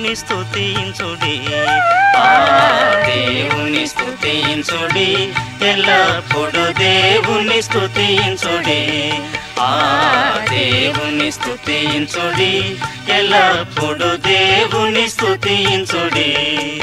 దేవుని స్తుతించుడి ఆ దేవుని స్తుతించుడి ఎల్లప్పుడు దేవుని స్తుతించుడి ఆ దేవుని స్తుతించుడి ఎల్లప్పుడు దేవుని స్తుతించుడి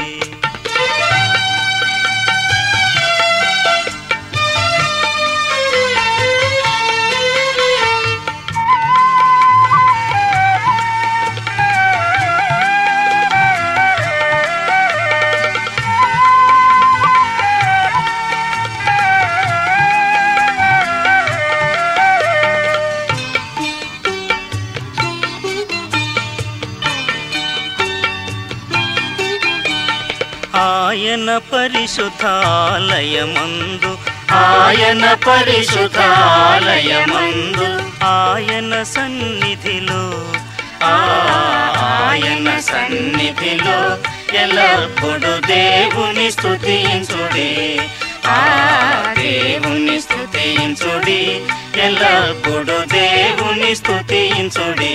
ఆయన పరిశుద్ధాలయమందు ఆయన పరిశుద్ధాలయమందు ఆయన సన్నిధిలో ఆ ఆయన సన్నిధిలో ఎల్లప్పుడు దేవుని స్తుతించుడి ఆ దేవుని స్తుతించుడి ఎల్లప్పుడు దేవుని స్తుతించుడి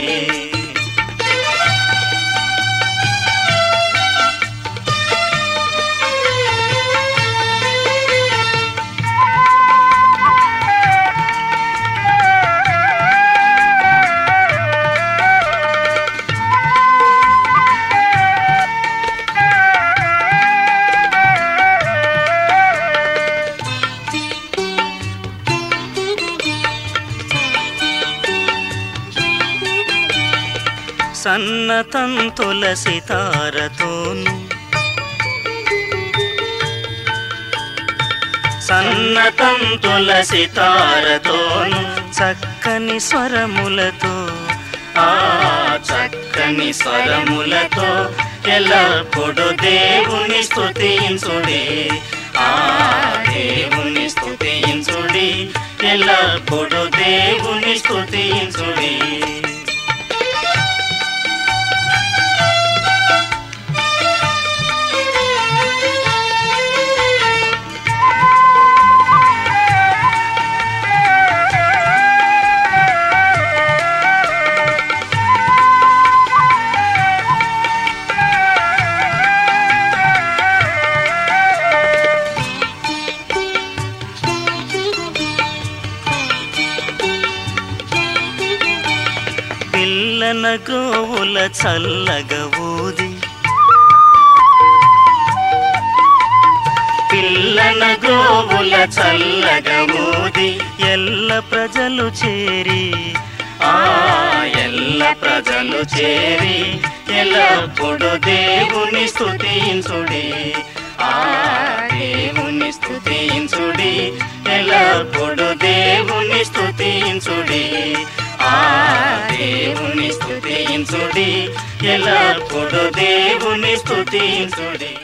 సన్నతంతుల సితారతోను సన్నతంతుల సితారతోను చక్కని స్వరములతో ఆ చక్కని స్వరములతో ఎల్లప్పుడు దేవుని స్తుతించుడి ఆ దేవుని స్తుతించుడి ఎల్లప్పుడు దేవుని స్తుతించుడి పిల్లన గోవుల చల్లగ ఊది పిల్లన గోవుల చల్లగ ఊది ఎల్ల ప్రజలు చేరి ఆ ఎల్ల ప్రజలు చేరి ఎల్లప్పుడు దేవుని స్తుతించుడి ఆ దేవుని స్తుతించుడి ఎల్లప్పుడు దేవుని స్తుతించుడి ఆ దేవుని స్తుతించుడి ఎల్లప్పుడు దేవుని స్తుతించుడి